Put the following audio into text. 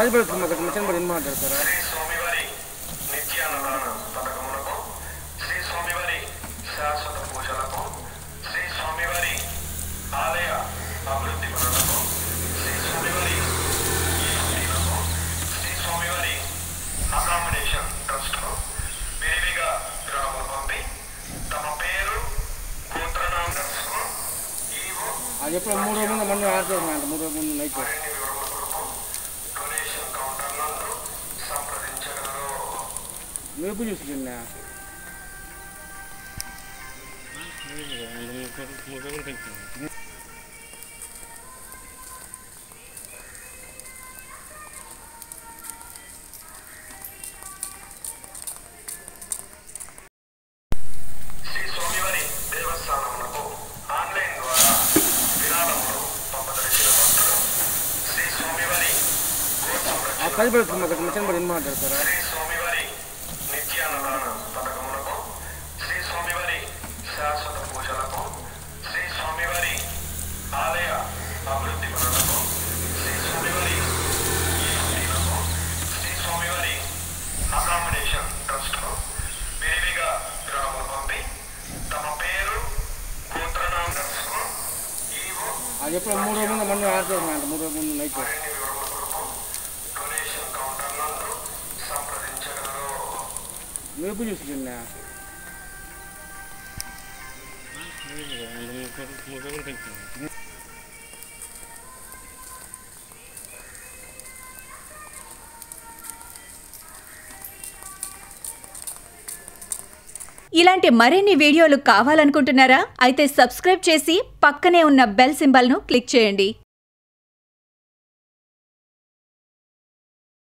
పది పడుతుంది మాకు మిషన్ పడి మాట్లాడతారా శ్రీ స్వామివారి నిత్యాన్నదాన పథకములకు శ్రీ స్వామివారి శాశ్వత పూజలకు శ్రీ స్వామివారి ఆలయ అభివృద్ధి పనులకు శ్రీ స్వామివారి ఈఎస్టీలకు శ్రీ స్వామివారి అకామిడేషన్ ట్రస్ట్కు విరివిగా విరాళములు పంపి తమ పేరు గోత్రనామర్స్కు ఈవో అది ఎప్పుడు మూడు రోజుల ముందు మళ్ళీ ఆడుతున్నాయంట మూడు రోజుల ముందు నైట్ మరిన్ని వివరముల కొరకు డొనేషన్ కౌంటర్ నందు సంప్రదించగలరు మేపు చూసుకున్నా శ్రీ స్వామివారి దేవస్థానమునకు ఆన్లైన్ ద్వారా విరాళములు పంపదలిచిన భక్తులు శ్రీ స్వామివారి గో ఆ సంరక్షణ పది పడుతుంది మాకు మిషన్ పడి మాట్లాడతారా శ్రీ స్వామివారి నిత్యాన్నదాన పథకములకు శ్రీ స్వామివారి శాశ్వత పూజలకు శ్రీ స్వామివారి ఆలయ అభివృద్ధి పనులకు శ్రీ స్వామివారి ఈఎస్టీలకు శ్రీ స్వామివారి అకామిడేషన్ ట్రస్ట్కు విరివిగా విరాళములు పంపి తమ పేరు గోత్రనామర్స్కు ఈవో అది ఎప్పుడు మూడు రోజుల ముందు మళ్ళీ ఆడుతున్నాయంట మూడు రోజుల ముందు నైట్ మరిన్ని వివరముల కొరకు డొనేషన్ కౌంటర్ నందు సంప్రదించగలరు మేపు చూసుకున్నా ఇలాంటి మరిన్ని వీడియోలు కావాలనుకుంటున్నారా అయితే సబ్స్క్రైబ్ చేసి పక్కనే ఉన్న బెల్ సింబల్ను క్లిక్ చేయండి